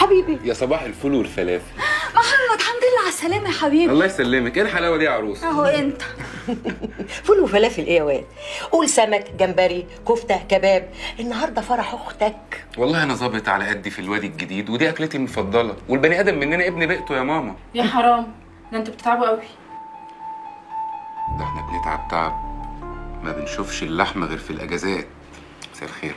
حبيبي يا صباح الفل والفلافل محمد الحمد لله على السلامه يا حبيبي الله يسلمك ايه الحلاوه دي يا عروس اهو انت فول وفلافل ايه يا واد قول سمك جمبري كفته كباب النهارده فرح اختك والله انا ظابط على قدي في الوادي الجديد ودي اكلتي المفضله والبني ادم مننا ابن بيئته يا ماما يا حرام ده انتوا بتتعبوا قوي ده احنا بنتعب تعب ما بنشوفش اللحمه غير في الاجازات مساء الخير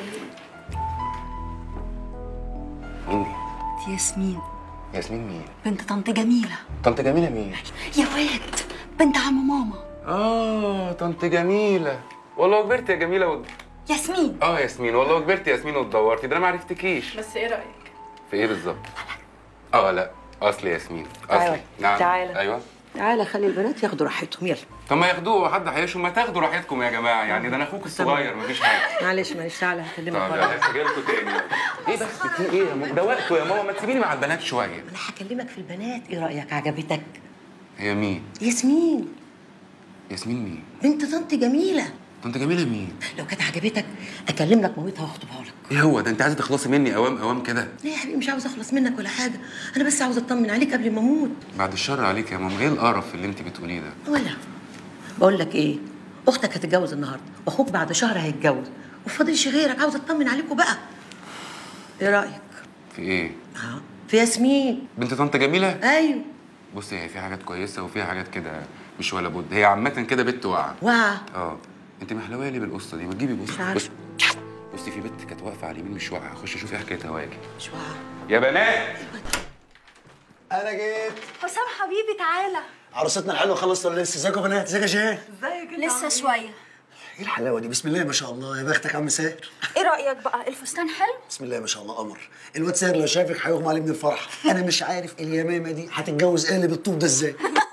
مين دي؟ دي ياسمين ياسمين مين بنت طنط جميله طنط جميله مين يا واد بنت عم ماما اه طنط جميله والله كبرت يا جميله ود... ياسمين اه ياسمين والله كبرت يا ياسمين واتدورتي ده انا ما عرفتكيش بس ايه رايك في ايه بالظبط اه لا اصل ياسمين اصلي تعالى. نعم تعالى. ايوه تعالى خلي البنات ياخدوا راحتهم يلا طب ما ياخدوه حد هيشوا ما تاخدوا راحتكم يا جماعه يعني ده انا اخوك الصغير مفيش حاجه معلش معلش تعالى هكلمك طب بره يلا جايلكوا تاني ايه بس في ايه يا ماما ده وقته يا ماما ما تسيبيني مع البنات شويه انا هكلمك في البنات ايه رايك عجبتك هي مين ياسمين ياسمين مين بنت طنط جميله طنط جميله مين لو كانت عجبتك اكلم لك مامتها واخطبها لك ايه هو ده انت عايزه تخلصي مني اوام اوام كده ليه يا حبيبي مش عاوز اخلص منك ولا حاجه انا بس عاوز اطمن عليك قبل ما اموت بعد الشر عليك يا ماما ايه القرف اللي انت بتقوليه ده ولا بقول لك ايه اختك هتتجوز النهارده واخوك بعد شهر هيتجوز وفاضلش غيرك عاوز اطمن عليكوا بقى ايه رايك في ايه اه في ياسمين بنت طنط جميله ايوه بصي هي في حاجات كويسه وفي حاجات كده مش ولا بد هي عامه كده بنت واقعه واعه اه انت محلويه ليه بالقصه دي ما تجيبي بص مش عارفة. بص بصي في بنت كانت واقفه على اليمين مش واقعه خش شوفي ايه حكايتها واجي مش واعه يا بنات انا جيت حسام حبيبي تعالى عروستنا الحلوه خلصت ولا لسه ازيكم يا بنات ازيك يا جيهان لسه شويه ايه الحلاوه دي بسم الله ما شاء الله يا بختك عم ساهر ايه رايك بقى الفستان حلو بسم الله ما شاء الله قمر الواد ساهر لو شافك هيغمى عليه من الفرح انا مش عارف اليمامه دي هتتجوز ايه اللي بالطوب ده ازاي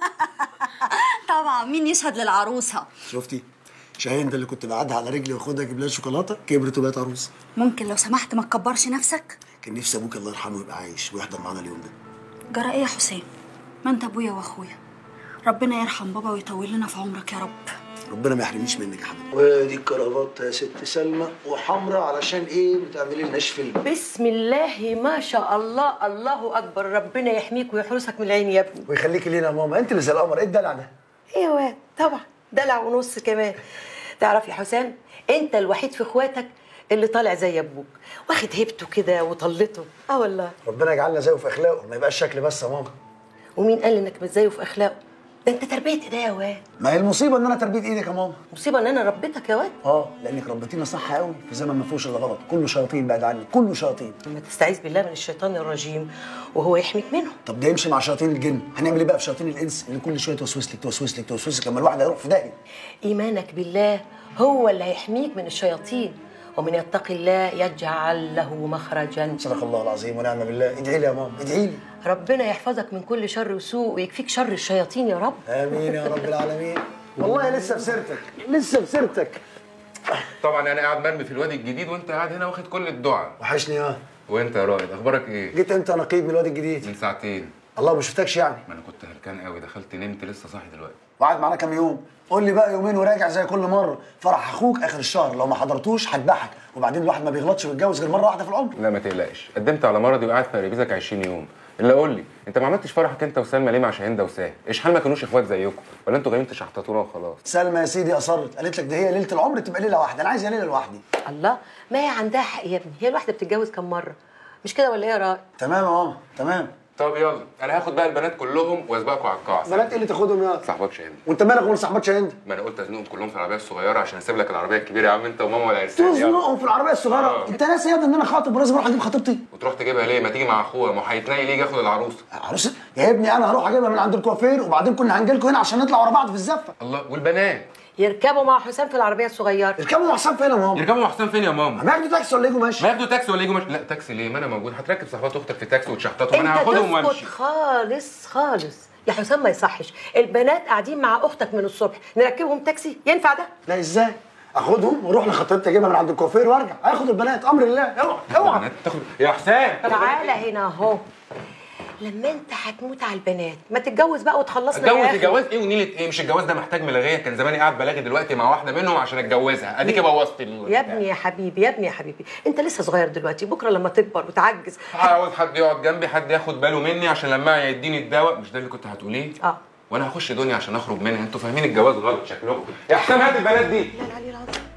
طبعا مين يشهد للعروسه شفتي شاهين ده اللي كنت بعدها على رجلي واخدها اجيب لها شوكولاته كبرت وبقت عروسه ممكن لو سمحت ما تكبرش نفسك كان نفسي ابوك الله يرحمه يبقى عايش ويحضر معانا اليوم ده جرى ايه يا حسام ما انت ابويا واخويا ربنا يرحم بابا ويطول لنا في عمرك يا رب ربنا ما يحرمنيش منك يا حبيبي ودي الكرافات يا ست سلمى وحمرا علشان ايه بتعملي لناش فيلم بسم الله ما شاء الله الله اكبر ربنا يحميك ويحرسك من العين يا ابني ويخليكي لينا يا ماما انت اللي زي القمر ايه الدلع ده ايه يا واد طبعا دلع ونص كمان تعرف يا حسام انت الوحيد في اخواتك اللي طالع زي ابوك واخد هيبته كده وطلته اه والله ربنا يجعلنا زيه في اخلاقه ما يبقاش شكل بس يا ماما ومين قال انك مش زيه في اخلاقه ده انت تربيتي ده يا واد ما هي المصيبه ان انا تربيه ايدك يا ماما مصيبه ان انا ربيتك يا واد اه لانك ربيتينا صح قوي في زمن ما فيهوش الا غلط كله شياطين بعد عني كله شياطين لما تستعيذ بالله من الشيطان الرجيم وهو يحميك منه طب ده يمشي مع شياطين الجن هنعمل ايه بقى في شياطين الانس اللي كل شويه توسوس لك توسوس لك توسوس لك لما الواحد هيروح في داهيه ايمانك بالله هو اللي هيحميك من الشياطين ومن يتقي الله يجعل له مخرجا صدق الله العظيم ونعم بالله ادعي لي يا ماما ادعي لي ربنا يحفظك من كل شر وسوء ويكفيك شر الشياطين يا رب امين يا رب العالمين والله لسه في سيرتك لسه في سيرتك طبعا انا قاعد مرمي في الوادي الجديد وانت قاعد هنا واخد كل الدعاء وحشني اه وانت يا رائد اخبارك ايه جيت امتى نقيب من الواد الجديد من ساعتين الله ما شفتكش يعني ما انا كنت هلكان قوي دخلت نمت لسه صاحي دلوقتي وقعد معانا كام يوم قول لي بقى يومين وراجع زي كل مره فرح اخوك اخر الشهر لو ما حضرتوش هذبحك وبعدين الواحد ما بيغلطش ويتجوز غير مره واحده في العمر لا ما تقلقش قدمت على مرضي وقعدت في ريبيزك 20 يوم الا قول لي انت ما عملتش فرحك انت وسلمى ليه مع شاهين ده وساه ايش حال ما كانوش اخوات زيكم ولا انتوا جايين تشحططونا وخلاص سلمى يا سيدي اصرت قالت لك ده هي ليله العمر تبقى ليله واحده انا عايز يا ليله لوحدي الله ما هي عندها حق يا ابني هي الواحده بتتجوز كم مره مش كده ولا ايه يا رائد تمام يا ماما تمام طب يلا انا هاخد بقى البنات كلهم واسبقكم على القاعه بنات ايه اللي تاخدهم يا صاحبات شاهين وانت مالك ومال صاحبات شاهين ما انا قلت ازنقهم كلهم في العربيه الصغيره عشان اسيب لك العربيه الكبيره يا عم انت وماما والعرسان يلا. تزنقهم في العربيه الصغيره آه. انت ناسي يا ابني ان انا خاطب ولازم اروح اجيب خطيبتي وتروح تجيبها ليه ما تيجي مع اخوها ما هو هيتنقل يجي ياخد العروسه عروس يا ابني انا هروح اجيبها من عند الكوافير وبعدين كنا هنجي لكم هنا عشان نطلع ورا بعض في الزفه الله والبنات يركبوا مع حسام في العربيه الصغيره اركبوا مع حسام فين يا ماما؟ يركبوا مع حسام فين يا ماما ما ياخدوا تاكسي ولا يجوا ماشي؟ ما ياخدوا تاكسي ولا يجوا ماشي لا تاكسي ليه ما انا موجود هتركب صاحبات اختك في تاكسي وتشحططهم انا انت هاخدهم تسكت وامشي خالص خالص يا حسام ما يصحش البنات قاعدين مع اختك من الصبح نركبهم تاكسي ينفع ده لا ازاي؟ اخدهم واروح لخطيبتي اجيبها من عند الكوافير وارجع هاخد البنات امر الله اوعى اوعى البنات تاخد يا حسام تعالى هنا اهو لما انت هتموت على البنات ما تتجوز بقى وتخلصنا اتجوز يا أخي. الجواز ايه ونيله ايه مش الجواز ده محتاج ملاغيه كان زماني قاعد بلاغي دلوقتي مع واحده منهم عشان اتجوزها اديكي بوظت ال- يا ابني يا حبيبي يا ابني يا حبيبي انت لسه صغير دلوقتي بكره لما تكبر وتعجز عاوز حد يقعد جنبي حد ياخد باله مني عشان لما يديني الدواء مش ده اللي كنت هتقوليه اه وانا هخش دنيا عشان اخرج منها انتوا فاهمين الجواز غلط شكلكم يا حسام هات البنات دي لا العلي العظيم